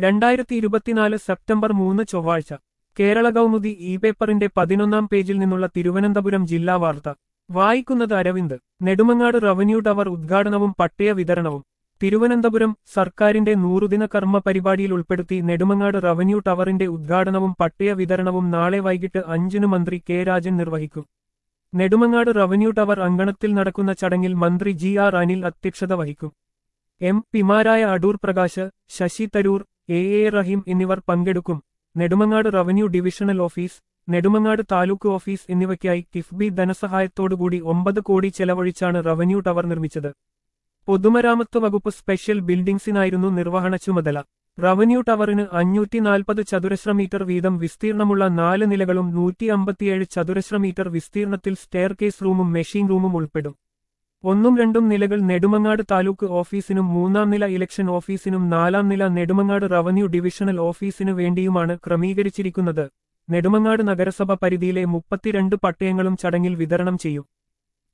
രണ്ടായിരത്തി ഇരുപത്തിനാല് സെപ്റ്റംബർ മൂന്ന് ചൊവ്വാഴ്ച കേരള കൗമുദി ഇ പേപ്പറിന്റെ പതിനൊന്നാം പേജിൽ നിന്നുള്ള തിരുവനന്തപുരം ജില്ലാ വാർത്ത വായിക്കുന്നത് അരവിന്ദ് നെടുമങ്ങാട് റവന്യൂ ടവർ ഉദ്ഘാടനവും പട്ടയ വിതരണവും തിരുവനന്തപുരം സർക്കാരിന്റെ നൂറുദിന കർമ്മ പരിപാടിയിൽ ഉൾപ്പെടുത്തി നെടുമങ്ങാട് റവന്യൂ ടവറിന്റെ ഉദ്ഘാടനവും പട്ടയ വിതരണവും നാളെ വൈകിട്ട് അഞ്ചിന് മന്ത്രി കെ രാജൻ നിർവഹിക്കും നെടുമങ്ങാട് റവന്യൂ ടവർ അങ്കണത്തിൽ നടക്കുന്ന ചടങ്ങിൽ മന്ത്രി ജി ആർ അനിൽ അധ്യക്ഷത വഹിക്കും എം പിമാരായ അടൂർ പ്രകാശ് ശശി തരൂർ എ എ റഹീം എന്നിവർ പങ്കെടുക്കും Nedumangad revenue divisional office Nedumangad taluk office എന്നിവയ്ക്കായി കിഫ്ബി ധനസഹായത്തോടുകൂടി ഒമ്പത് കോടി ചെലവഴിച്ചാണ് റവന്യൂ ടവർ നിർമ്മിച്ചത് പൊതുമരാമത്ത് വകുപ്പ് സ്പെഷ്യൽ ബിൽഡിംഗ്സിനായിരുന്നു നിർവഹണ ചുമതല റവന്യൂ ടവറിന് അഞ്ഞൂറ്റി നാൽപ്പത് ചതുരശ്ര മീറ്റർ വീതം വിസ്തീർണമുള്ള നാല് നിലകളും നൂറ്റി അമ്പത്തിയേഴ് ചതുരശ്ര മീറ്റർ വിസ്തീർണത്തിൽ സ്റ്റെയർ കേസ് റൂമും മെഷീൻ റൂമും ഉൾപ്പെടും ഒന്നും രണ്ടും നിലകൾ നെടുമങ്ങാട് താലൂക്ക് ഓഫീസിനും മൂന്നാം നില ഇലക്ഷൻ ഓഫീസിനും നാലാം നില നെടുമങ്ങാട് റവന്യൂ ഡിവിഷണൽ ഓഫീസിനു വേണ്ടിയുമാണ് ക്രമീകരിച്ചിരിക്കുന്നത് നെടുമങ്ങാട് നഗരസഭ പരിധിയിലെ മുപ്പത്തിരണ്ട് പട്ടയങ്ങളും ചടങ്ങിൽ വിതരണം ചെയ്യും